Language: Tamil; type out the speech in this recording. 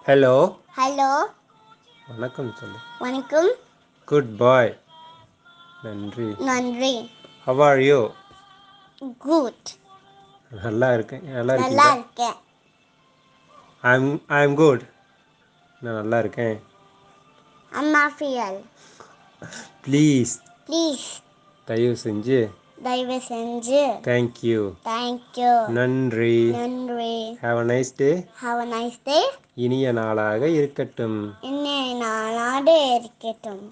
ஹலோ ஹலோ வணக்கம் சொல்லு வணக்கம் குட் பாய் நன்றி நன்றி ஹவ் ஆர் யூ குட் நல்லா இருக்கேன் நல்லா நல்லா இருக்கீங்களா இருக்கேன் ஐம் ஐம் குட் நான் நல்லா இருக்கேன் அம்மா ஃபியல் ப்ளீஸ் ப்ளீஸ் தயவு செஞ்சு தயவு செஞ்சு தேங்க்யூ தேங்க்யூ நன்றி நன்றி have a nice day have a nice day இனிய நாளாக இருக்கட்டும் இன்னும் நாளாடு இருக்கட்டும்